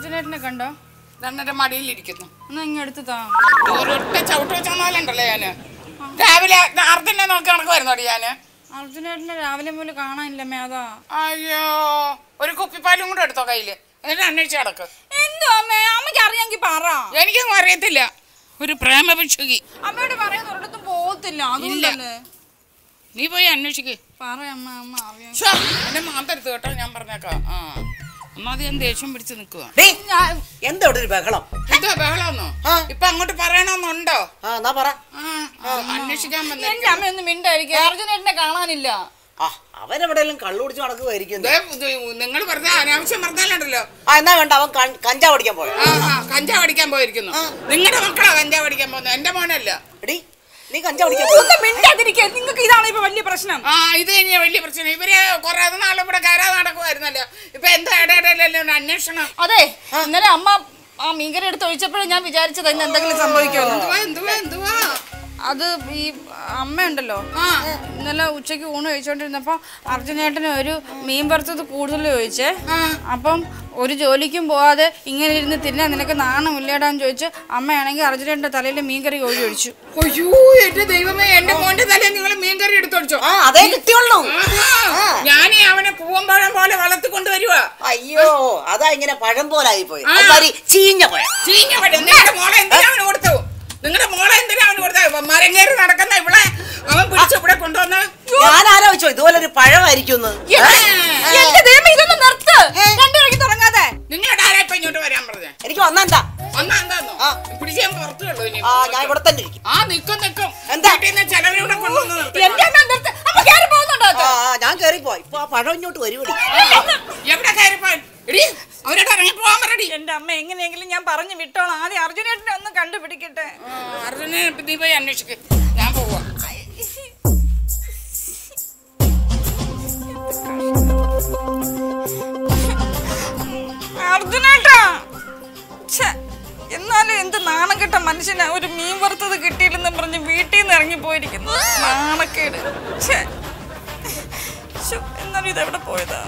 അർജുനേട്ടനെ കണ്ടോ രണ്ടര മടിയിലിരിക്കുന്നു എന്നാ ഇങ്ങ് എടുത്ത് താ ഒരൊറ്റ ചവിട്ട് വെച്ചാലുണ്ടല്ലോ ഞാന് രാവിലെ അർജുനെ നോക്കി നടക്കുമായിരുന്നോടി ഞാന് അർജുനേട്ടനെ രാവിലെ മുതൽ കാണാനില്ല മേ അതാ അയ്യോ ഒരു കുപ്പിപ്പാലും കൂടെ എടുത്തോ കയ്യില് എന്നിട്ട് അന്വേഷിച്ച് നടക്ക് എന്തോ അമ്മേ അമ്മയ്ക്ക് അറിയാമെങ്കിൽ പറ എനിക്കൊന്നും അറിയത്തില്ല ഒരു പ്രേമഭിക്ഷുകി അമ്മയോട് പറയുന്ന ഒരിടത്തും പോകത്തില്ല അതുകൊണ്ടല്ലേ നീ പോയി അന്വേഷിക്ക് പറ അമ്മ അമ്മ അറിയാം ശ്ശോ, എന്നെ മാന്തരുത് കേട്ടോ ഞാൻ പറഞ്ഞേക്കാം ആ ഒന്നാമത് ഞാൻ ദേഷ്യം പിടിച്ച് നിൽക്കുക ഡേയ്, എന്താ ഇവിടെ ഒരു ബഹളം എന്തോ ബഹളമൊന്നോ ആ. ഇപ്പൊ അങ്ങോട്ട് പറയണമെന്നുണ്ടോ ആ എന്നാ പറ ആ, ആ, അന്വേഷിക്കാൻ എന്റെ വന്നിരിക്കുന്നു. അമ്മ ഒന്നും മിണ്ടായിരിക്കും അർജുനേട്ടനെ കാണാനില്ല ആ അവനെവിടെയെങ്കിലും കള്ളു കുടിച്ച് നടക്കുമായിരിക്കും ദേ, ഇത് നിങ്ങൾ വെറുതെ അനാവശ്യം പറഞ്ഞാലുണ്ടല്ലോ ആ എന്നാ വേണ്ട അവൻ കൺ- കഞ്ചാവ് അടിക്കാൻ പോയോ ആ ആ, കഞ്ചാവ് അടിക്കാൻ പോയിരിക്കുന്നു നിങ്ങളുടെ മക്കളാ കഞ്ചാവ് അടിക്കാൻ പോകുന്നത് എന്റെ മോനല്ല എടി നീ കഞ്ചാവ് അടിക്കാൻ പോയോ ഒന്ന് മിണ്ടാതിരിക്കുക നിങ്ങൾക്ക് ഇതാണ് ഇപ്പൊ വലിയ പ്രശ്നം ആ ഇത് കഴിഞ്ഞ വലിയ പ്രശ്നം ഇവര് കുറെ നാളും ഇവിടെ കയറാതെ നടക്കുമായിരുന്നല്ലോ ഇപ്പൊ എന്താ ഇടയിടയിലല്ലോ ഒരു അന്വേഷണം അതെ ഇന്നലെ അമ്മ ആ മീൻകറി എടുത്ത് ഒഴിച്ചപ്പോഴും ഞാൻ വിചാരിച്ചത് ഇന്ന് എന്തെങ്കിലും സംഭവിക്കുമോ എന്തുവാ എന്തുവാ എന്തുവാ അത് ഈ അമ്മയുണ്ടല്ലോ ഇന്നലെ ഉച്ചയ്ക്ക് ഊണ് കഴിച്ചോണ്ടിരുന്നപ്പോ അർജുനേട്ടന് ഒരു മീൻ വറുത്തത് കൂടുതൽ ചോദിച്ചേ അപ്പം ഒരു ജോലിക്കും പോവാതെ ഇങ്ങനെ ഇരുന്ന് തിന്നാൻ നിനക്ക് നാണമില്ലേടാന്ന് ചോദിച്ച് അമ്മയാണെങ്കിൽ അർജുനേട്ടന്റെ തലയിൽ മീൻകറി കോഴി ഒഴിച്ചു അയ്യോ എന്റെ ദൈവമേ എന്റെ മോന്റെ തലേ നിങ്ങൾ മീൻകറി എടുത്തോടിച്ചോ ആ അതേ കിട്ടിയുള്ളൂ ഞാനേ അവനെ പൂവമ്പഴം പോലെ വളർത്തിക്കൊണ്ട് വരുവാ അയ്യോ അതാ ഇങ്ങനെ പഴം പോലായി പോയി ആ. അതാരി ചീഞ്ഞ പഴം ചീഞ്ഞ പഴം നിങ്ങളുടെ മോളെ എന്തിനാ അവന് കൊടുത്തു നിങ്ങളുടെ മോളെ എന്തിനാ അവന് കൊടുത്ത മരം കയറി നടക്കുന്ന ഇവിടെ അവൻ പിടിച്ച് ഇവിടെ കൊണ്ടുവന്ന് ഞാൻ ആലോചിച്ചോ ഇതുപോലെ ഒരു പഴമായിരിക്കും എന്റെ ദൈവമേ, ഇതൊന്ന് നിർത്ത് രണ്ടു വഴിക്ക് തുടങ്ങാതെ നിങ്ങളുടെ ആരാ ഇപ്പൊ ഇങ്ങോട്ട് വരാൻ പറഞ്ഞേ എനിക്ക് വന്നെന്താ ഒന്നാ എന്താന്നോ ആ. പിടിച്ച് ഞാൻ പുറത്തു കളൂ ഇനി ആ ഞാൻ ഇവിടെ തന്നെ ഇരിക്കും ആ നിക്കും നിക്കും എന്താ? വീട്ടിൽ നിന്ന് ചിലവരിവിടെ കൊണ്ടുവന്ന് നിർത്തി എന്റെ അമ്മ നിർത്ത് അമ്മ കയറി പോകുന്നുണ്ടോ ആ ആ, ഞാൻ കേറിപ്പോ ഇപ്പൊ ആ പഴം ഇങ്ങോട്ട് വരുവടി എവിടെ കയറിപ്പോൻ എടി അവരോട് ഇറങ്ങി പോവാൻ പറയടി എന്റെ അമ്മ എങ്ങനെയെങ്കിലും ഞാൻ പറഞ്ഞു വിട്ടോളാം ആദ്യം അർജുനേട്ടനെ ഒന്ന് കണ്ടുപിടിക്കട്ടെ അർജുനെ നീ പോയി അന്വേഷിക്ക് ഞാൻ പോവാ അർജുനേട്ടാ ഛെ, എന്നാലും എന്ത് നാണം കെട്ട മനുഷ്യനാ ഒരു മീൻ വറുത്തത് കിട്ടിയില്ലെന്നും പറഞ്ഞ് വീട്ടിൽ നിന്ന് ഇറങ്ങി പോയിരിക്കുന്നു നാണക്കേട് ഛെ. ശ്ശോ, എന്നാലും ഇതെവിടെ പോയതാ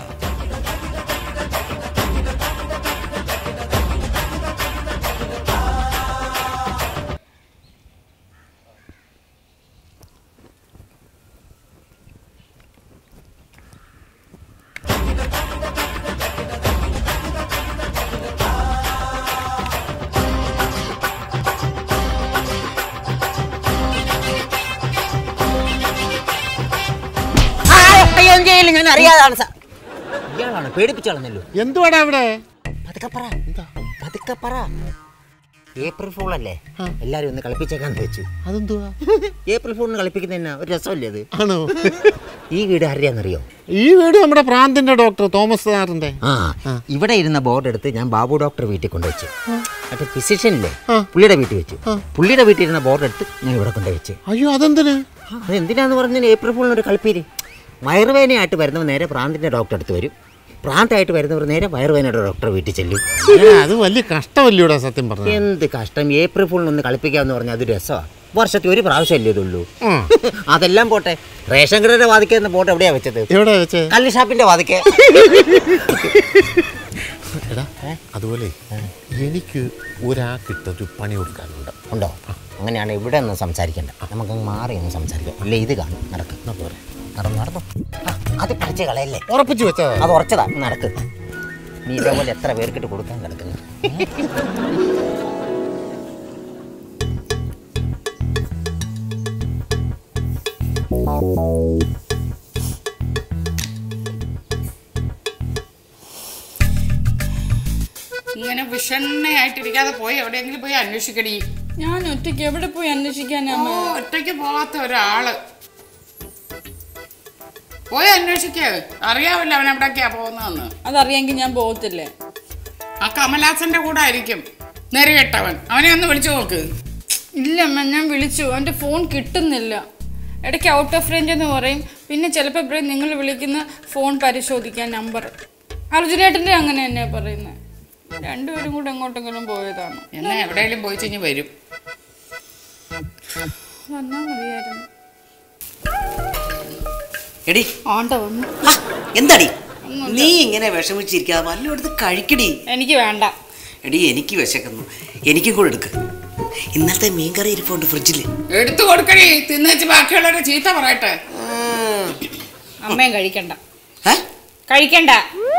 ഞാൻ അറിയാതാണ് സാർ ഇയാളാണ് പേടിപ്പിച്ചാളെന്നല്ലോ എന്തുവാടാ ഇവിടെ പതുക്കെ പറ പതുക്കെ പറ ഏപ്രിൽ ഫൂൾ അല്ലേ എല്ലാരും ഒന്ന് കളിപ്പിച്ചേക്കാന്ന് വെച്ചു അതെന്തുവാ ഏപ്രിൽ ഫൂളിന് കളിപ്പിക്കുന്ന തന്നെ ഒരു രസമല്ലേ അത് ആണോ ഈ വീട് ആരുടെയാണെന്നറിയോ ഈ വീട് നമ്മുടെ പ്രാന്തിന്റെ ഡോക്ടർ തോമസ് സാറിന്റെ ആ ഇവിടെ ഇരുന്ന ബോർഡ് എടുത്ത് ഞാൻ ബാബു ഡോക്ടർ വീട്ടിൽ കൊണ്ടുവച്ചു മറ്റേ ഫിസിഷ്യൻ ഇല്ലേ പുള്ളിയുടെ വീട്ടിൽ വെച്ചു പുള്ളിയുടെ വീട്ടിൽ ഇരുന്ന ബോർഡ് എടുത്ത് ഞാൻ ഇവിടെ കൊണ്ടുവച്ചു അയ്യോ അതെന്തിന് അത് എന്തിനാന്ന് പറഞ്ഞാൽ ഏപ്രിൽ ഫൂളിന് ഒരു കളിപ്പീര് വയറുവേദനയായിട്ട് വരുന്നവർ നേരെ പ്രാന്തിന്റെ ഡോക്ടർ അടുത്ത് വരും പ്രാന്തായിട്ട് വരുന്നവർ നേരെ വയറുവേദനയുടെ ഡോക്ടർ വീട്ടിൽ ചെല്ലും ഏ, അത് വലിയ കഷ്ടമല്ലൂടാ സത്യം പറഞ്ഞു എന്ത് കഷ്ടം ഏപ്രിൽ ഫുളിന് ഒന്ന് കളിപ്പിക്കാന്ന് പറഞ്ഞാൽ അത് രസമാണ് വർഷത്തിൽ ഒരു പ്രാവശ്യമല്ലേ ഇതുള്ളൂ ഉം. അതെല്ലാം പോട്ടെ റേഷൻ കടയുടെ വാതിക്കെ എന്ന ബോട്ട് എവിടെയാ വെച്ചത് എവിടെ വെച്ചേ കള്ളി ഷാപ്പിന്റെ വാതിക്കെ എടാ അതുപോലെ എനിക്ക് ഒരാൾക്കിട്ടൊരു പണി കൊടുക്കാനുണ്ട് ഉണ്ടോ അങ്ങനെയാണ് ഇവിടെ ഒന്നും സംസാരിക്കണ്ട നമുക്ക് മാറി ഒന്ന് സംസാരിക്കാം ഇല്ല ഇത് കാണും നടക്ക് നടന്നു നടന്നു ആ, അത് പഠിച്ച കളയല്ലേ ഉറപ്പിച്ചു വെച്ചാ അത് ഉറച്ചതാ നടക്ക് നീ ഇതേപോലെ എത്ര പേർക്കിട്ട് കൊടുക്കാൻ കിടക്കുന്നു ഇങ്ങനെ വിഷണ്ണയായിട്ടിരിക്കാതെ പോയി എവിടെയെങ്കിലും പോയി അന്വേഷിക്കടി ഞാൻ ഒറ്റയ്ക്ക് എവിടെ പോയി അന്വേഷിക്കാനാ ഓ ഒറ്റയ്ക്ക് പോകാത്ത ഒരാള് പോയി അന്വേഷിക്ക് അറിയാവില്ല അവൻ എവിടേക്കാ പോകുന്നതെന്ന് അതറിയാമെങ്കിൽ ഞാൻ പോകത്തില്ലേ ആ കമലാസന്റെ കൂടെ ആയിരിക്കും നെറികെട്ടവൻ അവനെ ഒന്ന് വിളിച്ചു നോക്ക് ഇല്ല അമ്മ ഞാൻ വിളിച്ചു എൻ്റെ ഫോൺ കിട്ടുന്നില്ല ഇടയ്ക്ക് ഔട്ട് ഓഫ് റേഞ്ച് എന്ന് പറയും പിന്നെ ചിലപ്പോൾ പറയും നിങ്ങൾ വിളിക്കുന്ന ഫോൺ പരിശോധിക്കാൻ നമ്പർ അർജുനേട്ടൻ്റെ അങ്ങനെ തന്നെയാ പറയുന്നത് രണ്ടുപേരും കൂടെ എങ്ങോട്ടെങ്കിലും പോയതാണ് എന്നാ എവിടെയെങ്കിലും പോയി കഴിഞ്ഞ് വരും വന്നാൽ മതിയായിരുന്നു എടി ആണ്ട വന്നു ആ, എന്താടി നീ ഇങ്ങനെ വിഷമിച്ചിരിക്കാതെ വല്ലതും എടുത്ത് കഴിക്കടി എനിക്ക് വേണ്ട എടി എനിക്ക് വിശക്കുന്നു എനിക്കും കൂടെ എടുക്ക് ഇന്നലത്തെ മീൻകറി ഇരിപ്പുണ്ട് ഫ്രിഡ്ജിൽ എടുത്തു കൊടുക്കണേ തിന്നേച്ച് ബാക്കിയുള്ളവരെ ചീത്ത പറയട്ടെ അമ്മയും കഴിക്കണ്ട ഏ കഴിക്കണ്ട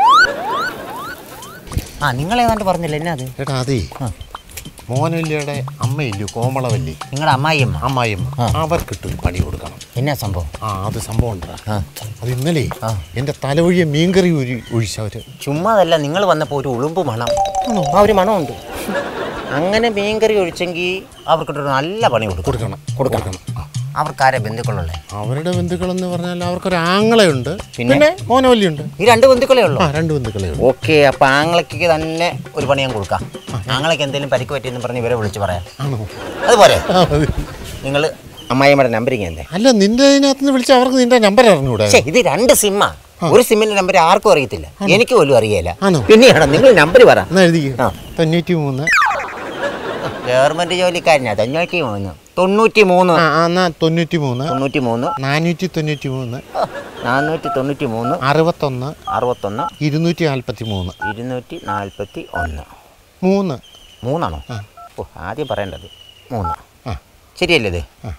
ആ നിങ്ങൾ ഏതാണ്ട് പറഞ്ഞില്ല എന്നാ അത് എടാ അതേ മോനല്ലിയുടെ അമ്മയില്ലയോ കോമളവല്ലി നിങ്ങളുടെ അമ്മായിയമ്മ അമ്മായിയമ്മ ആ. അവർക്കിട്ടൊരു പണി കൊടുക്കണം എന്നാ സംഭവം ആ അത് സംഭവം ഉണ്ടാ ആ. അത് ഇന്നലെ ആ. എൻ്റെ തലവഴിയെ മീൻകറി ഒഴി ഒഴിച്ചവര് ചുമ്മാതല്ല നിങ്ങൾ വന്നപ്പോൾ ഒരു ഉളുമ്പ് മണം ആ ഒരു മണമുണ്ട് അങ്ങനെ മീൻകറി ഒഴിച്ചെങ്കിൽ അവർക്കിട്ടൊരു നല്ല പണി കൊടുക്കും കൊടുക്കണം കൊടുക്കണം ആ. അവർക്കാരെ ബന്ധുക്കളുള്ളേ അവരുടെ ബന്ധുക്കളെന്ന് പറഞ്ഞാൽ അവർക്കൊരു ആങ്ങളയുണ്ട് പിന്നെ? പിന്നെ മോനവല്ലിയുണ്ട് ഈ രണ്ട് ബന്ധുക്കളേ ഉള്ളൂ ആ രണ്ട് ബന്ധുക്കളേ ഉള്ളൂ ഓക്കെ അപ്പൊ ആങ്ങളയ്ക്ക് തന്നെ ഒരു പണി ഞാൻ കൊടുക്കാം ആങ്ങളയ്ക്ക് എന്തെങ്കിലും പരിക്ക് പറ്റിയെന്ന് പറഞ്ഞ് ഇവരെ വിളിച്ച് പറയാം ആണോ അതുപോലെ ആ, മതി. നിങ്ങൾ അമ്മായിമ്മയുടെ നമ്പറിങ് എന്തേ അല്ല നിന്റെ അതിനകത്ത് നിന്ന് വിളിച്ച് അവർക്ക് നിന്റെ നമ്പർ അറിഞ്ഞൂടെ പക്ഷേ ഇത് രണ്ട് സിമ്മാ ഒരു സിമ്മിന്റെ നമ്പർ ആർക്കും അറിയത്തില്ല എനിക്ക് പോലും അറിയില്ല ആണോ? പിന്നെയാണോ നിങ്ങൾ നമ്പർ പറ എന്നാ എഴുതി ആ. തൊണ്ണൂറ്റി മൂന്ന് ഗവൺമെന്റ് ജോലിക്കാരനാ തൊണ്ണൂറ്റി മൂന്ന് തൊണ്ണൂറ്റി മൂന്ന് ആ ആ, എന്നാ തൊണ്ണൂറ്റി മൂന്ന് തൊണ്ണൂറ്റി മൂന്ന് നാനൂറ്റി തൊണ്ണൂറ്റി മൂന്ന് നാനൂറ്റി തൊണ്ണൂറ്റി മൂന്ന് അറുപത്തൊന്ന് അറുപത്തൊന്ന് ഇരുന്നൂറ്റി നാൽപ്പത്തി മൂന്ന് ഇരുന്നൂറ്റി നാൽപ്പത്തി ഒന്ന് മൂന്ന് മൂന്നാണോ ആ. ഓ ആദ്യം പറയേണ്ടത് മൂന്ന് ആ ശരിയല്ലേ ഇത് ആ.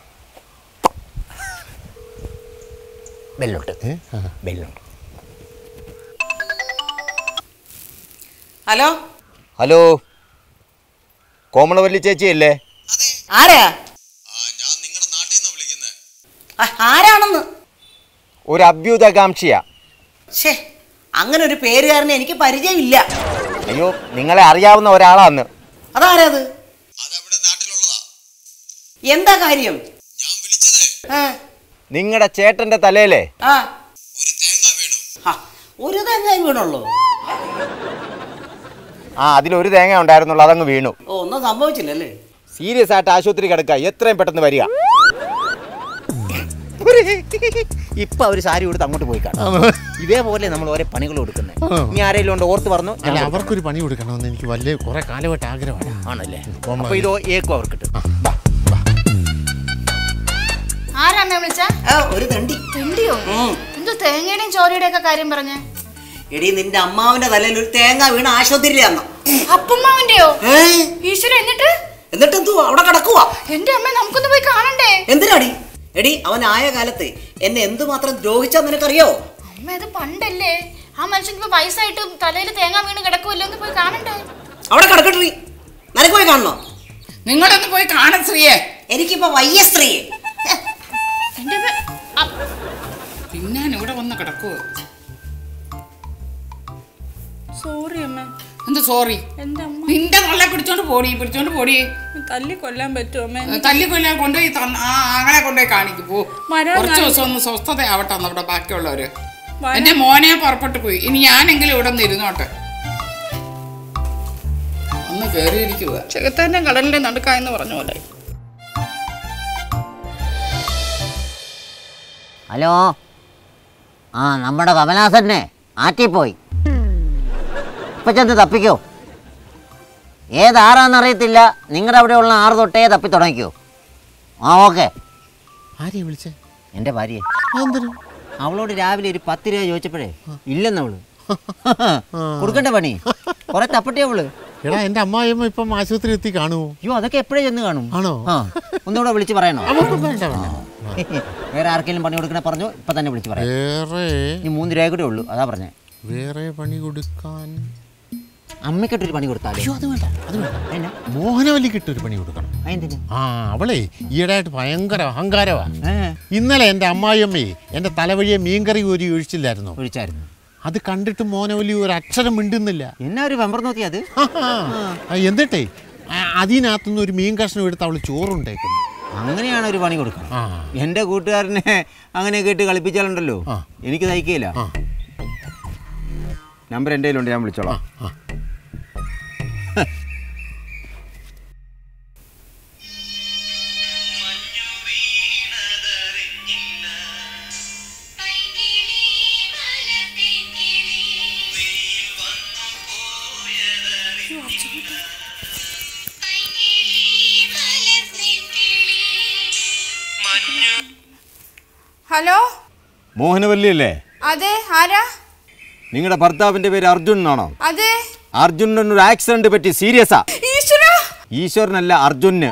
ബെല്ലുണ്ട് ഏ? ആ. ബെല്ലുണ്ട് ഹലോ ഹലോ കോമളവല്ലി ചേച്ചിയല്ലേ ആരാ ആ, ആരാണെന്ന് ഒരു അഭ്യുതകാംക്ഷിയാ ഷേ അങ്ങനെ ഒരു പേരുകാരനെ എനിക്ക് പരിചയമില്ല അയ്യോ നിങ്ങളെ അറിയാവുന്ന ഒരാളാന്ന് അതാരാ അത് എന്താ കാര്യം ആ, നിങ്ങളുടെ ചേട്ടന്റെ തലയിലെ ആ. ആ, ഒരു തേങ്ങ വീണുള്ളൂ ആ അതിലൊരു തേങ്ങ ഉണ്ടായിരുന്നുള്ളൂ അതങ്ങ് വീണു ഓ ഒന്നും സംഭവിച്ചില്ലല്ലേ സീരിയസ് ആയിട്ട് ആശുപത്രി കിടക്കുക എത്രയും പെട്ടെന്ന് വരിക ഇപ്പൊ അവര് സാരി കൊടുത്ത് അങ്ങോട്ട് പോയി കാണാം ഇതേപോലെ നമ്മൾ ഓരോ പണികൾ കൊടുക്കുന്നത് ആ. ഇനി ആരെങ്കിലും ഉണ്ട് ഓർത്ത് പറഞ്ഞു ഞാൻ അല്ല കൊടുക്കാം. അവർക്കൊരു പണി കൊടുക്കണമെന്ന് എനിക്ക് വലിയ കുറെ കാലമായിട്ട് ആഗ്രഹമാണ് ആണല്ലേ കോമള അപ്പൊ ഇതോ ഏക്കും അവർക്ക് കിട്ടും ആരാമ്മ വിളിച്ച ആ ഒരു തണ്ടി തെണ്ടിയോ ഉം. എന്തോ തേങ്ങയുടെയും ചോരയുടെ ഒക്കെ കാര്യം പറഞ്ഞ എടി നിന്റെ അമ്മാവിന്റെ തലയിൽ ഒരു തേങ്ങ വീണ ആശുപത്രിയിലാന്ന അപ്പുമ്മാവിന്റെയോ ഏ ഈശ്വര എന്നിട്ട് എന്നിട്ട് എന്തോ അവിടെ കിടക്കുവാ എന്റെ അമ്മ നമുക്കൊന്ന് പോയി കാണണ്ടേ എന്തിനാടി എടി അവൻ ആയ കാലത്ത് എന്നെ എന്തുമാത്രം ദ്രോഹിച്ചാ നിനക്കറിയോ അമ്മ ഇത് പണ്ടല്ലേ ആ മനുഷ്യൻ ഇപ്പൊ വയസ്സായിട്ട് തലയിൽ തേങ്ങ വീണ് കിടക്കുമല്ലോ ഒന്ന് പോയി കാണണ്ടേ അവിടെ കിടക്കട്ടെ നിനക്ക് പോയി കാണണോ നിങ്ങളൊന്ന് പോയി കാണ ശ്രീയെ എനിക്കിപ്പോ വയ്യ സ്ത്രീ എന്റെ അമ്മ അ- പിന്നെ ഇവിടെ വന്ന് കിടക്കുവോ സോറി അമ്മ എന്ത് സോറി എന്റെ അമ്മ നിന്റെ തള്ള പിടിച്ചോണ്ട് പോടി പിടിച്ചോണ്ട് പോടി തല്ലി കൊല്ലാൻ പറ്റുമോ അമ്മ തല്ലിക്കൊല്ലാൻ കൊണ്ടുപോയി തന്ന- ആ ആങ്ങളെ കൊണ്ടുപോയി കാണിക്കും പോ വരാൻ കുറച്ച് ഞാൻ- ദിവസം ഒന്ന് സ്വസ്ഥത ആവട്ടെ നമ്മുടെ ബാക്കിയുള്ളവര് വരാൻ- എന്റെ മോനെ പുറപ്പെട്ടു പോയി ഇനി ഞാനെങ്കിലും ഇവിടെ നിന്ന് ഇരുന്നോട്ടെ ഒന്ന് കേറിയിരിക്കുക ചെകുത്താന്റെ കടലിന്റെ നടുക്കായെന്ന് പറഞ്ഞ പോലെ ഹലോ ആ നമ്മുടെ കമലാസന്നെ ആറ്റിപ്പോയി ഇപ്പൊ ചെന്ന് തപ്പിക്കോ ഏതാറാന്നറിയത്തില്ല നിങ്ങളുടെ അവിടെയുള്ള ആറ് തൊട്ടേ തപ്പി തുടങ്ങിക്കോ ആ ഓക്കെ ആരെയാ വിളിച്ചേ എൻ്റെ ഭാര്യ എന്തിനു അവളോട് രാവിലെ ഒരു പത്ത് രൂപ ചോദിച്ചപ്പോഴേ ഇല്ലെന്നവള് കൊടുക്കണ്ട പണി കുറെ തപ്പട്ടെ അവള് എടാ എൻ്റെ അമ്മായിയമ്മ ഇപ്പം ആശുപത്രി എത്തി കാണുമോ അയ്യോ അതൊക്കെ എപ്പോഴേ ചെന്ന് കാണും ആണോ? ആ ഒന്നുകൂടെ വിളിച്ച് പറയണോ അവർക്ക് വേണ്ട വേണ്ട. വേറെ ആർക്കെങ്കിലും പണി കൊടുക്കണേ പറഞ്ഞു ഇപ്പൊ തന്നെ വിളിച്ച് പറയാം വേറെ ഇനി മൂന്ന് രൂപ കൂടെ ഉള്ളൂ അതാ പറഞ്ഞേ വേറെ പണി കൊടുക്കാൻ അമ്മയ്ക്കിട്ടൊരു പണി കൊടുത്താലോ അയ്യോ അത് വേണ്ട അത് വേണ്ട എന്നാ മോഹനവല്ലിക്ക് ഒരു പണി കൊടുക്കണം അതെന്തിനാ ആ അവളെ ഈയിടെയായിട്ട് ഭയങ്കര അഹങ്കാരവാ ഏ ഇന്നലെ എൻ്റെ അമ്മായിയമ്മയെ എൻ്റെ തലവഴിയെ മീൻകറി ഒരു ഒഴിച്ചില്ലായിരുന്നോ ഒഴിച്ചായിരുന്നു അത് കണ്ടിട്ട് മോനവല്ലി ഒരു അക്ഷരം മിണ്ടുന്നില്ല എന്നാ ഒരു വെമ്പർ നോക്കി അത് ആ, എന്നിട്ടേ ആ, അതിനകത്തുനിന്ന് ഒരു മീൻ കഷ്ണം എടുത്ത് അവള് ചോറുണ്ടേക്കുന്നു അങ്ങനെയാണ് ഒരു പണി കൊടുക്കണം ആ എൻ്റെ കൂട്ടുകാരനെ അങ്ങനെ കേട്ട് കളിപ്പിച്ചാലുണ്ടല്ലോ ആ. എനിക്ക് തയ്ക്കുകയില്ല ആ നമ്പർ എൻ്റെ കയ്യിലുണ്ട് ഞാൻ വിളിച്ചോളാം ആ ഹലോ മോഹനവല്ലി അല്ലേ അതെ ആരാ നിങ്ങളുടെ ഭർത്താവിൻ്റെ പേര് അർജുൻ എന്നാണോ അതെ അർജുനന് ഒരു ആക്സിഡന്റ് പറ്റി സീരിയസാ ഈശ്വര ഈശ്വരനല്ല അർജുന്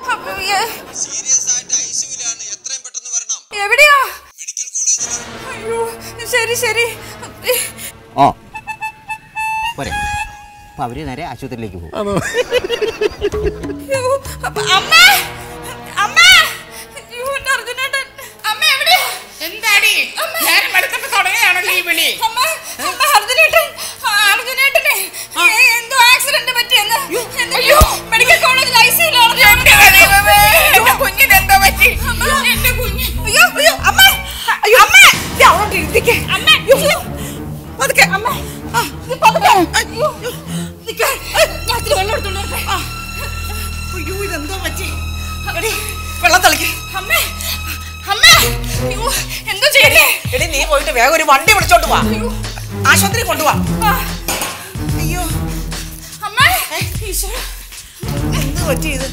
എവിടെയാ അയ്യോ ശരി ശരി ആ പോരെ അപ്പൊ അവര് നേരെ ആശുപത്രിയിലേക്ക് പോകും അയ്യോ, അപ്പ- അമ്മേ അമ്മേ അയ്യോ, എൻ്റെ അർജുനേട്ടൻ അമ്മ എവിടെയാ എന്താടി നേരം എടുത്തിട്ട് തുടങ്ങിയാണല്ലോ ഈ വിളി അമ്മ അമ്മ അർജുനേട്ടൻ ആ, അർജുനേട്ടനെ ഏ, എന്തോ ആക്സിഡന്റ് പറ്റിയെന്ന് അയ്യോ മെഡിക്കൽ കോളേജിൽ ഐസിയിലാണ് എന്റെ ദൈവമേ, എന്റെ കുഞ്ഞിന് എന്തോ പറ്റി എന്റെ കുഞ്ഞ് അയ്യോ അയ്യോ അമ്മ അയ്യോ അമ്മ ദേ അവിടെ ഇരിക്കെ അമ്മ അയ്യോ പതുക്കെ അമ്മ ആ നീ പതുക്കെ അയ്യോ നിക്ക് ഞാൻ ഇത്തിരി വെള്ളം എടുത്തോണ്ട് വരട്ടെ ആ അയ്യോ ഇതെന്തോ പറ്റി എടി വെള്ളം തളിക്ക് അമ്മേ അമ്മേ അയ്യോ എന്തോ ചെയ്യേ എടി നീ പോയിട്ട് വേഗം ഒരു വണ്ടി വിളിച്ചോണ്ട് വാ ആശുപത്രി കൊണ്ടുപോവാ അയ്യോ അമ്മേ ഈശ്വര എന്ത് പറ്റി ഇത്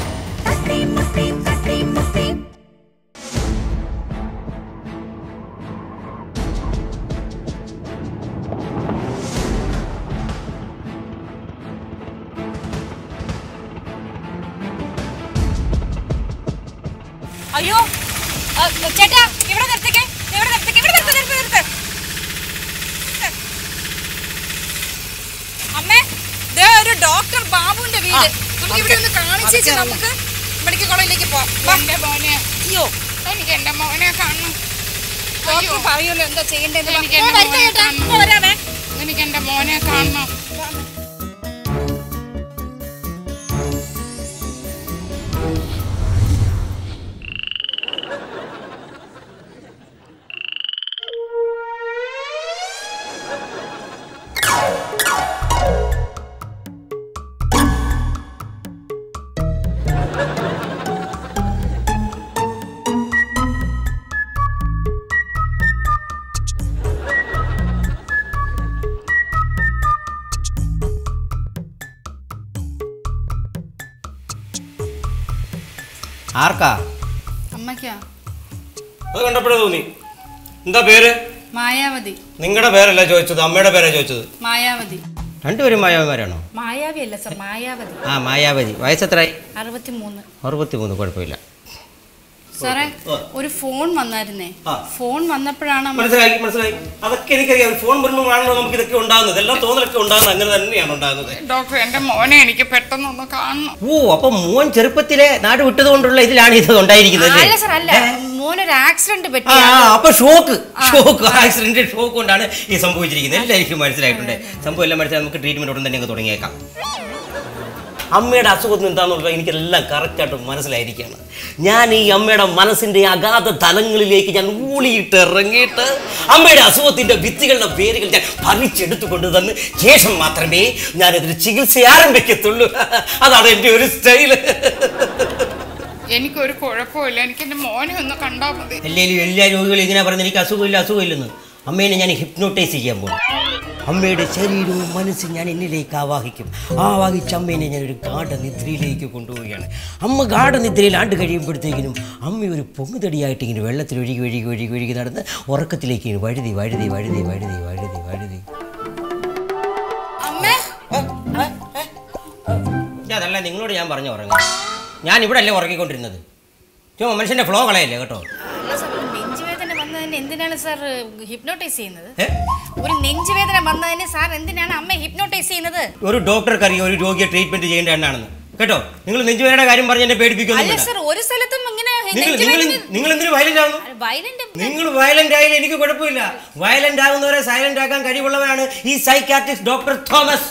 അയ്യോ ആ, ചേട്ടാ ഇവിടെ നിർത്തിക്കേ ഇവിടെ നിർത്തിക്കേ ഇവിടെ നിർത്ത് നിർത്ത് നിർത്ത് അമ്മേ ദേ ഒരു ഡോക്ടർ ബാബുവിന്റെ വീട് നമുക്ക് ഇവിടെ ഒന്ന് കാണിച്ചേച്ച് നമുക്ക് മെഡിക്കൽ കോളേജിലേക്ക് പോവാം വാ. എന്റെ മോനെ അയ്യോ എനിക്ക് എന്റെ മോനെ കാണണം ഡോക്ടർ പറയുമല്ലോ എന്താ ചെയ്യേണ്ടതെന്ന് എനിക്ക് വാ. എന്റെ ഓ, വരുന്നു മോനെ ചേട്ടാ. കാണണം. ഓ, വരാമേ എനിക്ക് എന്റെ മോനെ കാണണം ആർക്കാ അമ്മയ്ക്കാ അത് കണ്ടപ്പോഴേ തോന്നി എന്താ പേര് മായാവതി നിങ്ങളുടെ പേരല്ല ചോദിച്ചത് അമ്മയുടെ പേരാ ചോദിച്ചത് മായാവതി രണ്ടുപേരും മായാവന്മാരാണോ മായാവി അല്ല സർ മായാവതി ആ മായാവതി വയസ്സെത്രയായി അറുപത്തി മൂന്ന് അറുപത്തി മൂന്ന് കുഴപ്പമില്ല സാറേ ഒരു ഫോൺ വന്നായിരുന്നേ ആ. ഫോൺ വന്നപ്പോഴാണ് അമ്മ മനസ്സിലായി മനസ്സിലായി അതൊക്കെ എനിക്കറിയാം ഒരു ഫോൺ വരുമ്പോഴാണല്ലോ നമുക്ക് ഇതൊക്കെ ഉണ്ടാകുന്നത് എല്ലാം തോന്നലൊക്കെ ഉണ്ടാകുന്നത് അങ്ങനെ തന്നെയാണ് ഉണ്ടാകുന്നത് ഡോക്ടർ എന്റെ മോനെ എനിക്ക് പെട്ടെന്നൊന്ന് കാണണം ഓ അപ്പൊ മോൻ ചെറുപ്പത്തിലെ നാട് വിട്ടത് കൊണ്ടുള്ള ഇതിലാണ് ഇത് ഉണ്ടായിരിക്കുന്നത് അല്ല സാർ അല്ല മോനൊരു ആക്സിഡന്റ് ആ പറ്റി ആ, അപ്പൊ ഷോക്ക് ഷോക്ക് ആക്സിഡന്റ് ഷോക്ക് കൊണ്ടാണ് ഈ സംഭവിച്ചിരിക്കുന്നത് എല്ലാവർക്കും മനസ്സിലായിട്ടുണ്ട് സംഭവം എല്ലാം മനസ്സിലായി നമുക്ക് ട്രീറ്റ്മെന്റ് ഉടൻ തന്നെ അങ്ങ് തുടങ്ങിയേക്കാം അമ്മയുടെ അസുഖം എന്താണെന്നുള്ളത് എനിക്കെല്ലാം കറക്റ്റായിട്ട് മനസ്സിലായിരിക്കുകയാണ് ഞാൻ ഈ അമ്മയുടെ മനസ്സിൻ്റെ അഗാധ തലങ്ങളിലേക്ക് ഞാൻ ഊളിയിട്ട് ഇറങ്ങിയിട്ട് അമ്മയുടെ അസുഖത്തിൻ്റെ ഭിത്തികളുടെ പേരുകൾ ഞാൻ പറിച്ചെടുത്തു കൊണ്ട് തന്ന് ശേഷം മാത്രമേ ഞാനതിന് ചികിത്സ ആരംഭിക്കത്തുള്ളൂ അതാണ് എൻ്റെ ഒരു സ്റ്റൈല് എനിക്കൊരു കുഴപ്പമില്ല എനിക്ക് എന്റെ മോനെ ഒന്ന് കണ്ടാ മതി അല്ലെങ്കിൽ എല്ലാ രോഗികളും ഇങ്ങനെ പറയുന്നത് എനിക്ക് അസുഖമില്ല അസുഖമില്ലെന്ന് അമ്മേനെ ഞാൻ ഹിപ്നോട്ടൈസ് ചെയ്യാൻ പോകും അമ്മയുടെ ശരീരവും മനസ്സും ഞാൻ എന്നിലേക്ക് ആവാഹിക്കും ആവാഹിച്ച അമ്മേനെ ഞാൻ ഒരു ഗാഠനിദ്രയിലേക്ക് കൊണ്ടുപോവുകയാണ് അമ്മ ഗാഠനിദ്രയിൽ ആണ്ട് കഴിയുമ്പോഴത്തേക്കിനും അമ്മ ഒരു പൊങ്ങുതടിയായിട്ട് ഇങ്ങനെ വെള്ളത്തിൽ ഒഴുകി ഒഴുകി ഒഴുകി ഒഴുകി നടന്ന് ഉറക്കത്തിലേക്ക് ഇങ്ങനെ വഴുതി വഴുതി വഴുതി വഴുതി വഴുതി വഴുതി അമ്മേ അതല്ല നിങ്ങളോട് ഞാൻ പറഞ്ഞു ഉറങ്ങാം ഞാൻ ഇവിടെ അല്ലേ ഉറങ്ങിക്കൊണ്ടിരുന്നത് ചുമ്മാ മനുഷ്യൻ്റെ ഫ്ലോ കളയല്ലേ കേട്ടോ അല്ല സാർ ഒരു നെഞ്ചുവേദന വന്നതിന് എന്തിനാണ് സാർ ഹിപ്നോട്ടൈസ് ചെയ്യുന്നത് ഏ? ഒരു നെഞ്ചുവേദന വന്നതിന് സാർ എന്തിനാണ് അമ്മ ഹിപ്നോട്ടൈസ് ചെയ്യുന്നത് ഒരു ഡോക്ടർക്ക് അറിയാം ഒരു രോഗിയെ ട്രീറ്റ്മെന്റ് ചെയ്യേണ്ട എന്നാണെന്ന് കേട്ടോ നിങ്ങൾ നെഞ്ചുവേദനയുടെ കാര്യം പറഞ്ഞ് എന്നെ പേടിപ്പിക്കൊന്നും അല്ല വേണ്ട. സാർ ഒരു സ്ഥലത്തും ഇങ്ങനെ നിങ്ങൾ നിങ്ങൾ നിങ്ങൾ എന്തിനു വയലന്റ് ആവുന്നു വയലന്റ് നിങ്ങൾ വയലന്റ് ആയാലും എനിക്ക് കുഴപ്പമില്ല വയലന്റ് ആകുന്നവരെ സൈലന്റ് ആക്കാൻ കഴിവുള്ളവരാണ് ഈ സൈക്യാട്രിസ്റ്റ് ഡോക്ടർ തോമസ്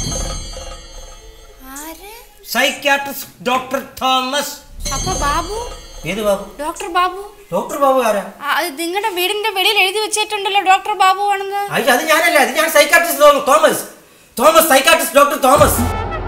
ആര് സൈക്യാട്രിസ്റ്റ് ഡോക്ടർ തോമസ് അപ്പൊ ബാബു ഏത് ബാബു ഡോക്ടർ ബാബു ഡോക്ടർ ബാബു ആരാ ആ, അത് നിങ്ങളുടെ വീടിന്റെ വെളിയിൽ എഴുതി വെച്ചിട്ടുണ്ടല്ലോ ഡോക്ടർ ബാബു ആണെന്ന് അയ്യോ അത് ഞാനല്ല അത് ഞാൻ psychiatrist Thomas Thomas psychiatrist doctor Thomas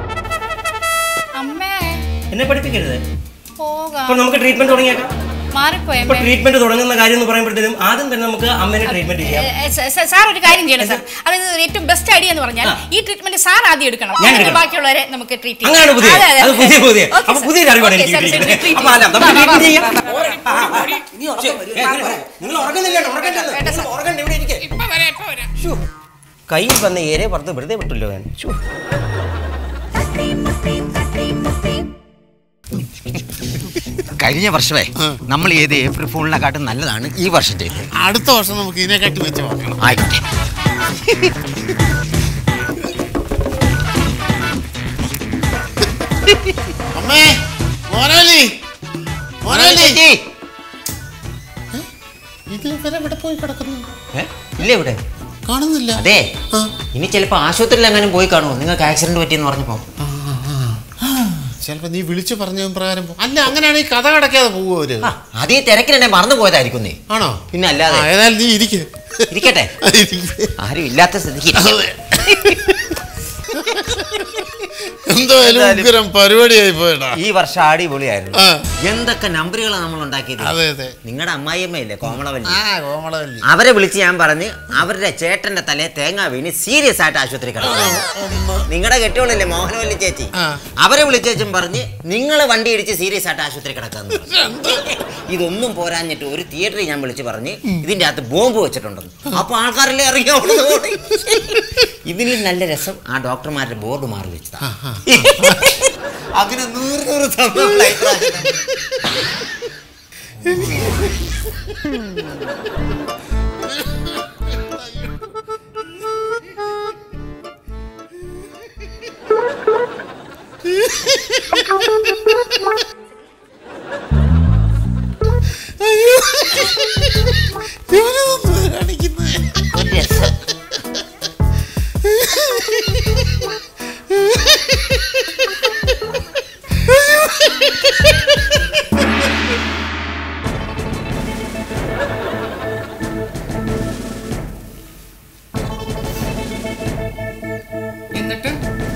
അമ്മേ എന്നെ പഠിപ്പിക്കരുത് പോകാം അപ്പൊ നമുക്ക് ട്രീറ്റ്മെന്റ് തുടങ്ങിയേക്കാം മാറിപ്പോയി ഇപ്പൊ അമ്മേ ട്രീറ്റ്മെന്റ് തുടങ്ങുന്ന കാര്യം എന്ന് പറയുമ്പോഴത്തേനും ആദ്യം തന്നെ നമുക്ക് അമ്മേനെ ട്രീറ്റ്മെന്റ് ചെയ്യാം ഏ, സ- സ- സാർ ഒരു കാര്യം ചെയ്യണം സാർ അതായത് ഏറ്റവും ബെസ്റ്റ് ഐഡിയ എന്ന് പറഞ്ഞാൽ ഈ ട്രീറ്റ്മെന്റ് സാർ ആദ്യം എടുക്കണം ഞാൻ എന്നിട്ട് എടുക്കണം. ബാക്കിയുള്ളവരെ നമുക്ക് ട്രീറ്റ് അങ്ങനെയാണ് പുതിയ അത് പുതിയ പുതിയ അപ്പൊ പുതിയ അറിവാണ് എനിക്ക് കിട്ടിയിരിക്കുന്നത് അപ്പൊ അല്ല നമുക്ക് ട്രീറ്റ്മെന്റ് ചെയ്യാം നിങ്ങൾ ഉറങ്ങുന്നില്ല ഉറങ്ങണ്ടത് നിങ്ങൾ ഉറങ്ങണ്ട ഇവിടെ ഇരിക്കെ ഇപ്പൊ വരാം ഇപ്പൊ വരാം ശ്ശോ, കയ്യിൽ വന്ന ഏരെ പുറത്ത് വെറുതെ വിട്ടില്ലോ ഞാൻ ശ്ശോ. കഴിഞ്ഞ വർഷമേ നമ്മൾ ഏത് ഏപ്രിൽ ഫൂളിനെക്കാട്ടും നല്ലതാണ് ഈ വർഷം ചെയ്തത് അടുത്ത വർഷം നമുക്ക് ഇതിനെക്കാട്ടി വെച്ച് നോക്കണം ആയിക്കോട്ടെ അമ്മേ മോനോലി മോനോലി ഇത് ഇവരെ എവിടെ പോയി കിടക്കുന്നു ഏ? ഇല്ല ഇവിടെ കാണുന്നില്ല അതെ ആ. ഇനി ചിലപ്പോ ആശുപത്രിയിൽ എങ്ങാനും പോയി കാണുമോ നിങ്ങൾക്ക് ആക്സിഡന്റ് പറ്റിയെന്ന് പറഞ്ഞപ്പോ ചിലപ്പോ നീ വിളിച്ചു പറഞ്ഞ പ്രകാരം പോ- അല്ല അങ്ങനെയാണെങ്കിൽ കഥ കടക്കാതെ പോവോ അവര് ആ അതീ തിരക്കിനെ മറന്നു പോയതായിരിക്കും നീ ആണോ പിന്നെ അല്ലാതെ ആ, ഏതായാലും നീ ഇരിക്ക് ഇരിക്കട്ടെ ഇരിക്ക്. ആരും ഇല്ലാത്ത സ്ഥിതിക്ക് ഇരിക്കാം. അതെ. എന്തായാലും ഉഗ്രം പരിപാടിയായി പോയടാ ഈ വർഷം അടിപൊളിയായിരുന്നു ആ. എന്തൊക്കെ നമ്പറുകളാണ് നമ്മൾ ഉണ്ടാക്കിയത് അതെ അതെ നിങ്ങളുടെ അമ്മായിയമ്മയില്ലേ കോമളവല്ലി ആ കോമളവല്ലി അവരെ വിളിച്ച് ഞാൻ പറഞ്ഞ് അവരുടെ ചേട്ടന്റെ തലയെ തേങ്ങ വീണ് സീരിയസ് ആയിട്ട് ആശുപത്രി കിടന്നു നിങ്ങളുടെ കെട്ടിയോളില്ലേ മോഹനവല്ലി ചേച്ചി ആ. അവരെ വിളിച്ചേച്ചും പറഞ്ഞ് നിങ്ങൾ വണ്ടി ഇടിച്ച് സീരിയസ് ആയിട്ട് ആശുപത്രി കിടക്കാന്ന് പറഞ്ഞു. ഇതൊന്നും പോരാഞ്ഞിട്ട് ഒരു തിയേറ്ററിൽ ഞാൻ വിളിച്ച് പറഞ്ഞ് ഇതിന്റെ അകത്ത് ബോംബ് വെച്ചിട്ടുണ്ടെന്ന് അപ്പൊ ആൾക്കാരെല്ലാം ഇറങ്ങി അവിടുന്ന് ഓടി ഇതിലും നല്ല രസം ആ ഡോക്ടർമാരുടെ ബോർഡ് മാറി വെച്ചതാ അങ്ങനെ നൂറ് നൂറ് സംഭവങ്ങളായി ഇപ്രാവശ്യം. ഇവനെന്താ കാണിക്കുന്നെ? ഒരു രസം എന്നിട്ട്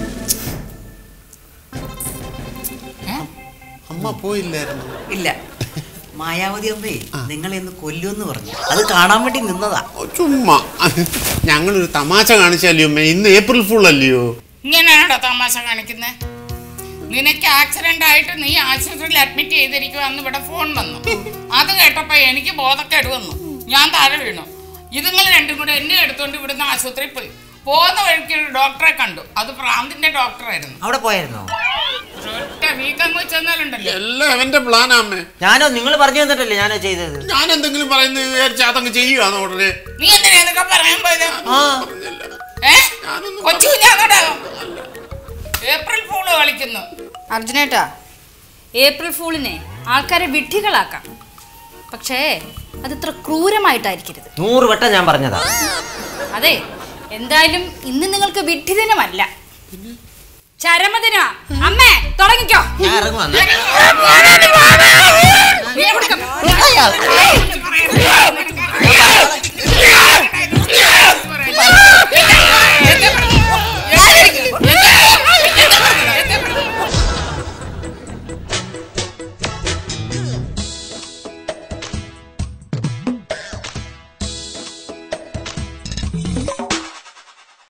അമ്മ പോയില്ലായിരുന്നു ഇല്ല മായാവതി അമ്മേ നിങ്ങളെ ഇന്ന് കൊല്ലുമെന്ന് പറഞ്ഞു അത് കാണാൻ വേണ്ടി നിന്നതാ ഓ, ചുമ്മാ ഞങ്ങളൊരു തമാശ കാണിച്ചാലോ അമ്മ ഇന്ന് ഏപ്രിൽ ഫുൾ അല്ലയോ ഇങ്ങനെയാണോ തമാശ കാണിക്കുന്നത് നിനക്ക് ആക്സിഡന്റ് ആയിട്ട് നീ ആശുപത്രിയിൽ അഡ്മിറ്റ് ചെയ്തിരിക്കുക അന്ന് ഇവിടെ ഫോൺ വന്നു അത് കേട്ടപ്പോ എനിക്ക് ബോധക്കേട് വന്നു ഞാൻ താഴെ വീണു ഇതുങ്ങൾ രണ്ടും കൂടെ എന്നെ എടുത്തോണ്ട് ഇവിടുന്ന് ആശുപത്രിയിൽ പോയി പോകുന്ന വഴിക്ക് ഒരു ഡോക്ടറെ കണ്ടു അത് പ്രാന്തിന്റെ ഡോക്ടറായിരുന്നു അവിടെ പോയായിരുന്നോ ഒറ്റ വീക്കങ്ങ് ചെന്നാലുണ്ടല്ലോ എല്ലാം അവന്റെ പ്ലാനാ അമ്മേ ഞാനോ നിങ്ങൾ പറഞ്ഞു തന്നിട്ടല്ലേ ഞാനോ ചെയ്തത് ഞാൻ എന്തെങ്കിലും പറയുന്നത് വിചാരിച്ച അതങ്ങ് ചെയ്യുകയാണോ ഉടനെ നീ എന്തിനാ ഇതൊക്കെ പറയാൻ പോയത് ആ ഏ കൊച്ചു ഞാനടാ ഏപ്രിൽ ഫൂള് കളിക്കുന്നു അർജുനേട്ടാ ഏപ്രിൽ ഫൂളിനെ ആൾക്കാരെ വിഡ്ഢികളാക്കാം പക്ഷേ അതിത്ര ക്രൂരമായിട്ടായിരിക്കരുത് നൂറ് വട്ടം ഞാൻ പറഞ്ഞതാ അതെ എന്തായാലും ഇന്ന് നിങ്ങൾക്ക് വിഡ്ഢിദിനമല്ല ചരമദിന അമ്മേ തുടങ്ങിക്കോ ഞാൻ ഇറങ്ങുവാ